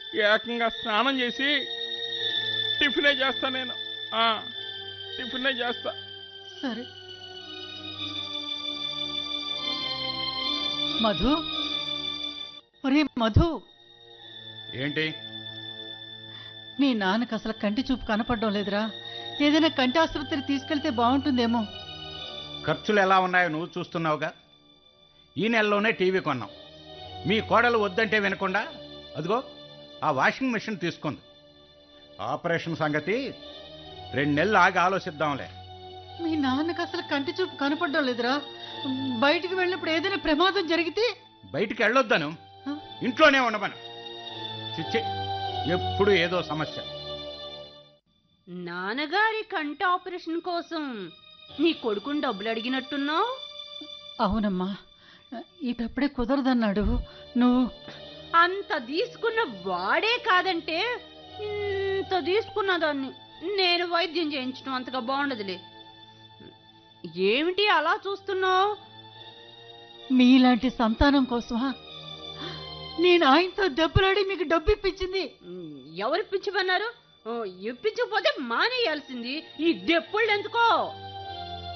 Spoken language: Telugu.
ఏకంగా స్నానం చేసి టిఫినే చేస్తా నేను ఆ, టిఫినే చేస్తా సరే మధు ఒరే మధు ఏంటి మీ నాన్నకు అసలు కంటి చూపు కనపడడం లేదురా ఏదైనా కంటి ఆసుపత్రికి తీసుకెళ్తే బాగుంటుందేమో ఖర్చులు ఎలా ఉన్నాయో నువ్వు చూస్తున్నావుగా ఈ నెలలోనే టీవీ కొన్నాం మీ కోడలు వద్దంటే వినకుండా అదిగో ఆ వాషింగ్ మెషిన్ తీసుకుంది ఆపరేషన్ సంగతి రెండు నెలలు ఆగి ఆలోచిద్దాంలే మీ నాన్నకు అసలు కంటి చూపు కనపడడం లేదురా బయటికి వెళ్ళినప్పుడు ఏదైనా ప్రమాదం జరిగితే బయటికి వెళ్ళొద్దను ఆ? ఇంట్లోనే ఉండమను చిచ్చి ఎప్పుడు ఏదో సమస్య నాన్నగారి కంటి ఆపరేషన్ కోసం నీ కొడుకుని డబ్బులు అడిగినట్టున్నావు అవునమ్మా ఇటప్పుడే కుదరదన్నాడు నువ్వు అంత తీసుకున్న వాడే కాదంటే ఇంత తీసుకున్న దాన్ని నేను వైద్యం చేయించడం అంతగా బాగుండదులే ఏమిటి అలా చూస్తున్నావు మీలాంటి సంతానం కోసమా నేను ఆయనతో దెబ్బలాడి మీకు డబ్బు ఇప్పించింది ఎవరు ఇప్పించమన్నారు ఓ, ఇప్పించకపోతే మానేయాల్సింది ఈ దెప్పుళ్ళు ఎందుకో